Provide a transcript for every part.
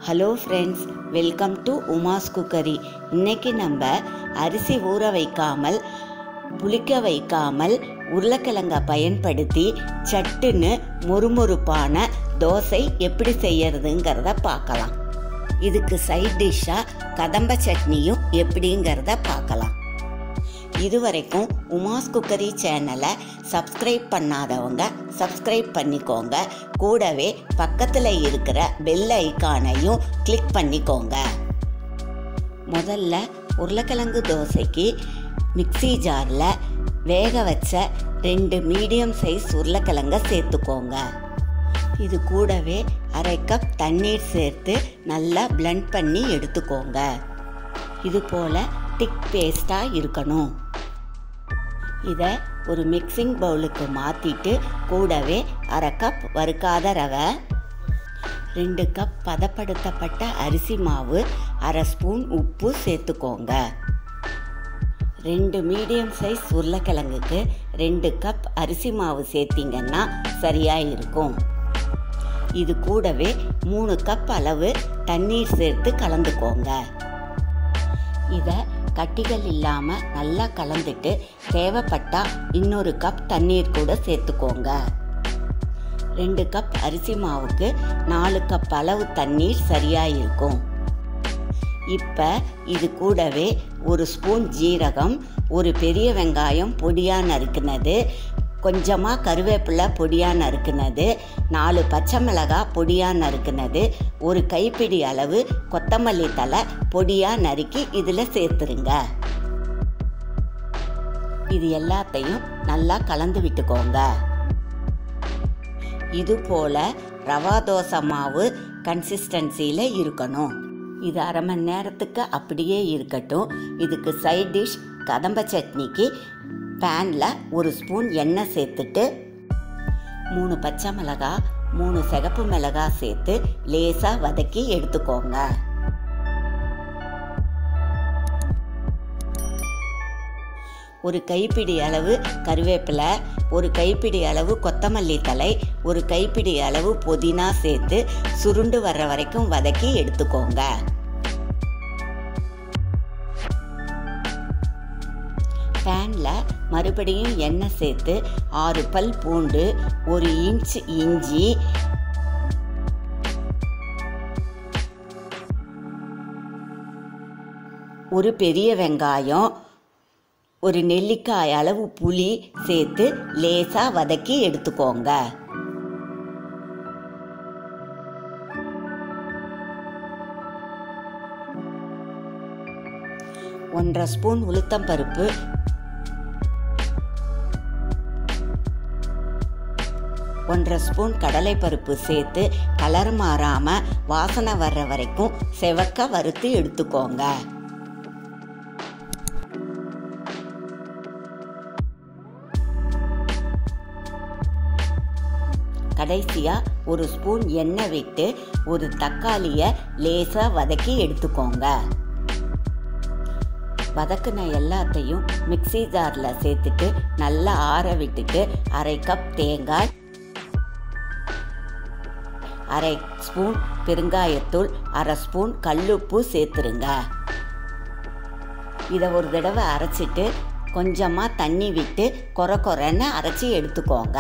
hello friends welcome to Uma's cookery இன்னைக்கு நம்ம அரிசி ஊற வைக்காமல் புளிக்க வைக்காமல் உருளைக்கிழங்க பயன்படுத்தி சட்டுன்னு மொறுமொறுப்பான தோசை எப்படி செய்யறதுங்கிறத பார்க்கலாம் இதுக்கு சைட் டிஷ்ஷாக கதம்ப சட்னியும் எப்படிங்கிறத பார்க்கலாம் இதுவரைக்கும் உமாஸ் குக்கரி சேனலை சப்ஸ்கிரைப் பண்ணாதவங்க சப்ஸ்கிரைப் பண்ணிக்கோங்க கூடவே பக்கத்தில் இருக்கிற பெல் ஐக்கானையும் கிளிக் பண்ணிக்கோங்க முதல்ல உருளைக்கிழங்கு தோசைக்கு மிக்ஸி ஜாரில் வேக வச்ச ரெண்டு மீடியம் சைஸ் உருளைக்கிழங்க சேர்த்துக்கோங்க இது கூடவே அரை கப் தண்ணீர் சேர்த்து நல்லா பிளெண்ட் பண்ணி எடுத்துக்கோங்க இது போல் திக் பேஸ்ட்டாக இருக்கணும் இதை ஒரு மிக்சிங் பவுலுக்கு மாற்றிட்டு கூடவே அரை கப் வறுக்காத ரவை ரெண்டு கப் பதப்படுத்தப்பட்ட அரிசி மாவு அரை ஸ்பூன் உப்பு சேர்த்துக்கோங்க ரெண்டு மீடியம் சைஸ் உருளைக்கிழங்குக்கு ரெண்டு கப் அரிசி மாவு சேர்த்திங்கன்னா சரியாக இருக்கும் இது கூடவே மூணு கப் அளவு தண்ணீர் சேர்த்து கலந்துக்கோங்க இதை கட்டிகள் இல்லாமல் நல்லா கலந்துட்டு தேவைப்பட்டா இன்னொரு கப் தண்ணீர் கூட சேர்த்துக்கோங்க ரெண்டு கப் அரிசி மாவுக்கு நாலு கப் அளவு தண்ணீர் சரியாக இருக்கும் இப்போ இது கூடவே ஒரு ஸ்பூன் ஜீரகம் ஒரு பெரிய வெங்காயம் பொடியாக நறுக்குனது கொஞ்சமாக கருவேப்பிலை பொடியாக நறுக்குனது நாலு பச்சை மிளகாய் பொடியாக நறுக்குனது ஒரு கைப்பிடி அளவு கொத்தமல்லி தலை பொடியாக நறுக்கி இதில் சேர்த்துருங்க இது எல்லாத்தையும் நல்லா கலந்து விட்டுக்கோங்க இது போல் ரவா தோசை மாவு கன்சிஸ்டன்சியில் இருக்கணும் இது அரை மணி நேரத்துக்கு அப்படியே இருக்கட்டும் இதுக்கு சைட் டிஷ் கதம்ப சட்னிக்கு பேனில் ஒரு ஸ்பூன் எண்ணெய் சேர்த்துட்டு மூணு பச்சை மிளகாய் மூணு சிகப்பு மிளகாய் சேர்த்து லேசாக வதக்கி எடுத்துக்கோங்க ஒரு கைப்பிடி அளவு கருவேப்பிலை ஒரு கைப்பிடி அளவு கொத்தமல்லி தலை ஒரு கைப்பிடி அளவு புதினா சேர்த்து சுருண்டு வர்ற வரைக்கும் வதக்கி எடுத்துக்கோங்க பேனில் மறுபடியும் எண்ணெய் சேர்த்து ஆறு பல் பூண்டு ஒரு இன்ச் இஞ்சி ஒரு பெரிய வெங்காயம் ஒரு நெல்லிக்காய் அளவு புளி சேர்த்து லேசாக வதக்கி எடுத்துக்கோங்க ஒன்றரை ஸ்பூன் உளுத்தம்பருப்பு ஒன்றரை ஸ்பூன் கடலைப்பருப்பு சேர்த்து கலர் மாறாமல் வாசனை வர்ற வரைக்கும் செவக்க வறுத்து எடுத்துக்கோங்க கடைசியாக ஒரு ஸ்பூன் எண்ணெய் விட்டு ஒரு தக்காளியை லேசாக வதக்கி எடுத்துக்கோங்க வதக்குன எல்லாத்தையும் மிக்சி ஜாரில் சேர்த்துட்டு நல்லா ஆற விட்டுட்டு அரை கப் தேங்காய் அரை ஸ்பூன் பெருங்காயத்தூள் அரை ஸ்பூன் கல்லுப்பு சேர்த்துருங்க இதை ஒரு தடவை அரைச்சிட்டு கொஞ்சமாக தண்ணி விட்டு கொர கொரன்னு அரைச்சி எடுத்துக்கோங்க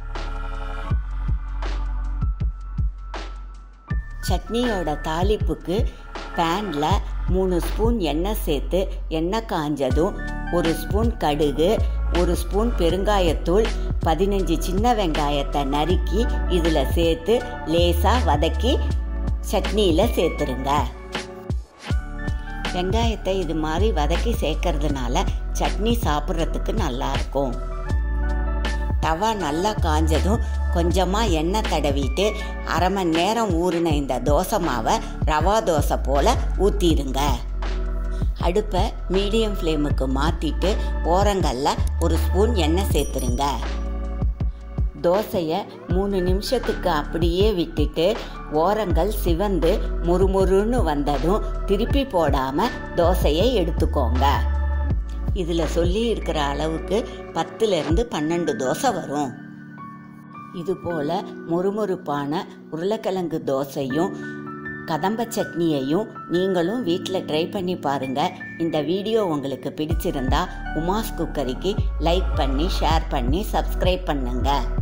சட்னியோட தாளிப்புக்கு பேனில் மூணு ஸ்பூன் எண்ணெய் சேர்த்து எண்ணெய் காஞ்சதும் ஒரு ஸ்பூன் கடுகு ஒரு ஸ்பூன் பெருங்காயத்தூள் பதினஞ்சு சின்ன வெங்காயத்தை நறுக்கி இதில் சேர்த்து லேசாக வதக்கி சட்னியில் சேர்த்துருங்க வெங்காயத்தை இது மாதிரி வதக்கி சேர்க்கறதுனால சட்னி சாப்பிட்றதுக்கு நல்லாயிருக்கும் தவா நல்லா காஞ்சதும் கொஞ்சமாக எண்ணெய் தடவிட்டு அரை மணி நேரம் ஊறின இந்த தோசை மாவை ரவா தோசை போல் ஊற்றிடுங்க அடுப்பை மீடியம் ஃப்ளேமுக்கு மாற்றிட்டு ஓரங்களில் ஒரு ஸ்பூன் எண்ணெய் சேர்த்துருங்க தோசையை மூணு நிமிஷத்துக்கு அப்படியே விட்டுட்டு ஓரங்கள் சிவந்து முறுமுறுன்னு வந்ததும் திருப்பி போடாமல் தோசையை எடுத்துக்கோங்க இதில் சொல்லி இருக்கிற அளவுக்கு பத்துலேருந்து பன்னெண்டு தோசை வரும் இது போல் மொறுமொறுப்பான உருளைக்கிழங்கு தோசையும் கதம்ப சட்னியையும் நீங்களும் வீட்டில் ட்ரை பண்ணி பாருங்கள் இந்த வீடியோ உங்களுக்கு பிடிச்சிருந்தா உமாஸ் குக்கரிக்கு லைக் பண்ணி ஷேர் பண்ணி சப்ஸ்கிரைப் பண்ணுங்கள்